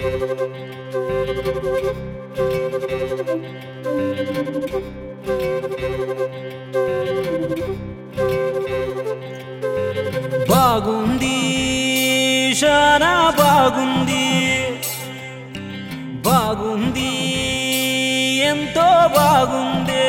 బాగుంది శానా బాగుంది బాగుంది ఎంతో బాగుంది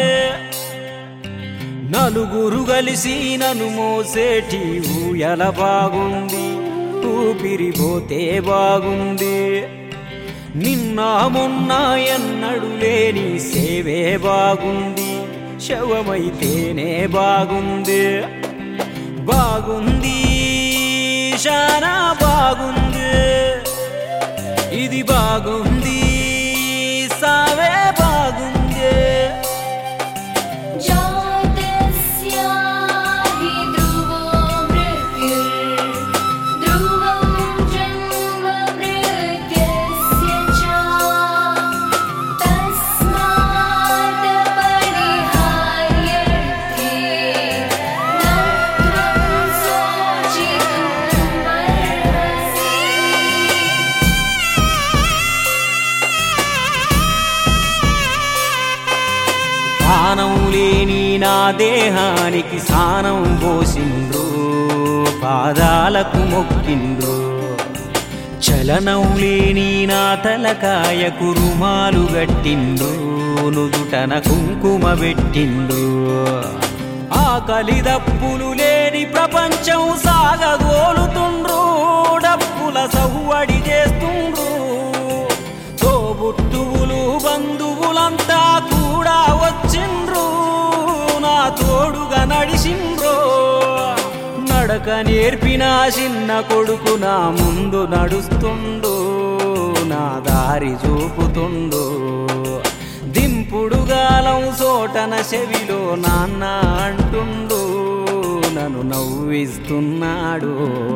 నలుగురు కలిసి నన్ను మోసేటి ఊయల బాగుంది ఊపిరి పోతే బాగుంది నిన్న మొన్న ఎన్నడు లేని సేవే బాగుంది శవమైతేనే బాగుంది బాగుంది శానా బాగుంది ఇది బాగుంది సావే బాగుంది जातस्य हि ध्रुवो मृत्युर्ध्रुवं जन्म मृत्यस्य च तस्मात् परिहार्यर्थे न त्वं शोचितुमर्हसि ప్రాణం లేని నా దేహానికి సానం పోసిండ్రు పాదాలకు మొక్కిండ్రు చలనం లేని నా తలకాయకు రుమాలు గట్టిండ్రు నుదుటన కుంకుమ పెట్టిండ్రు ఆకలి దప్పులు లేని ప్రపంచం సాగగోలుతుండ్రు డప్పుల సవ్వడి చేస్తుండ్రు తోబుట్టువులు బంధువులంతా కూడా వచ్చిండ్రు నా తోడుగా నడిచిండ్రు నడక నేర్పిన చిన్న కొడుకు నా ముందు నడుస్తుండు నా దారి చూపుతుండు దింపుడు గాలం సోటన చెవిలో నాన్న అంటుండు నన్ను నవ్విస్తున్నాడు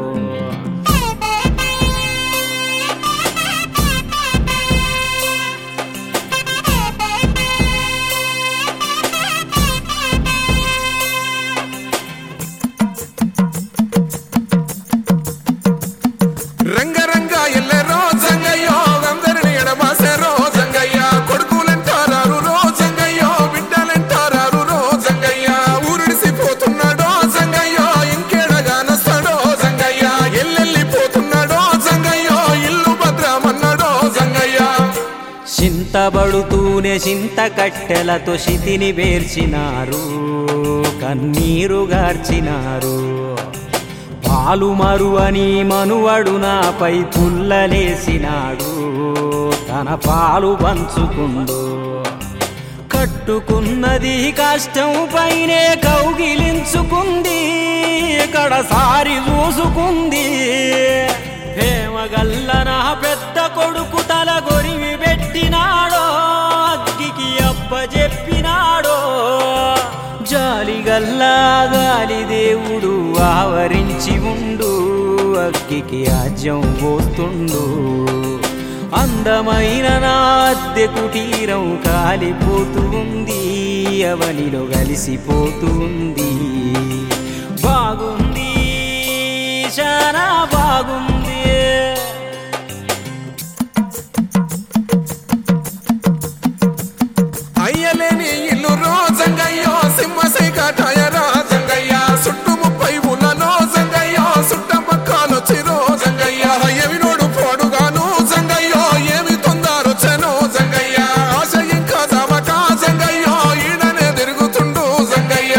రంగరంగ ఎల్లరో జంగయ్యో అందరిని ఎడమాసారో జంగయ్య కొడుకులంటారారు రో జంగయ్యో బిడ్డలంటారారు రో జంగయ్య ఊరిడిసిపోతున్నాడో జంగయ్యో ఇంకేడగానస్తాడో జంగయ్య ఎల్లెళ్ళిపోతున్నాడో జంగయ్యో ఇల్లు భద్రమన్నాడో జంగయ్య చింతబడుతూనే చింత కట్టెలతో శితిని పేర్చినారు కన్నీరు గార్చినారు పాలు మరువని మనువడు నాపై పుల్లలేసినాడు తన పాలు పంచుకుండు కట్టుకున్నది కష్టం పైనే కౌగిలించుకుంది కడసారి చూసుకుంది ప్రేమగల్ల నా పెద్ద కొడుకు తల గొరివి పెట్టినాడో అగ్గికి అప్పజెప్పినాడో జాలిగల్లా గాలి దేవుడు ఆవరించి ఉండు అగ్గికి ఆజ్యం పోతుండు అందమైన నా అద్దె కుటీరం కాలిపోతూ ఉంది అవనిలో కలిసిపోతూ ఉంది బాగుంది చాలా బాగుంది అయ్యలేని ఇల్లు రో జంగయ్యో సింహసై కాటాయరా జంగయ్య చుట్టు ముప్పై ఉలలో జంగయ్యో చుట్టపక్కలు చిరో జంగయ్య ఎవినోడు పోడుగాను జంగయ్యో ఏమి తొందరొచ్చెను జంగయ్య ఆశ ఇంకా జామక జంగయ్యో ఈడనే తిరుగుతుండు జంగయ్య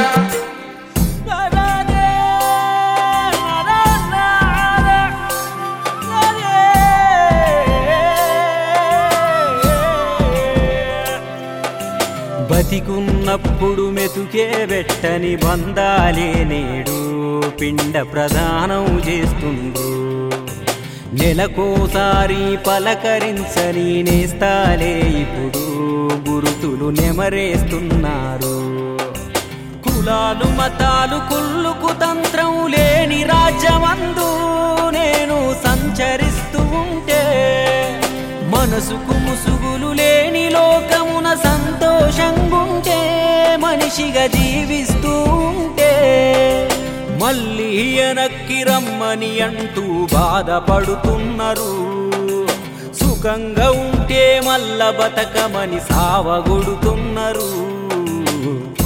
బతికున్నప్పుడు మెతుకే పెట్టని బంధాలే నేడు పిండ ప్రదానం చేస్తుండ్రు నెలకోసారి పలకరించని నేస్తాలే ఇప్పుడు గురుతులు నెమరేస్తున్నారు కులాలు మతాలు కుళ్ళుకు తంత్రం లేని రాజ్యమందు నేను సంచరిస్తూ ఉంటే మనసుకు ముసుగులు లేని లోకమున సంతోషంగుంటే మనిషిగా జీవిస్తూ ఉంటే మళ్ళీ వెనక్కి రమ్మని అంటూ బాధపడుతున్నారు సుఖ సుఖంగా ఉంటే మల్ల బతకమని సావగొడుతున్నారు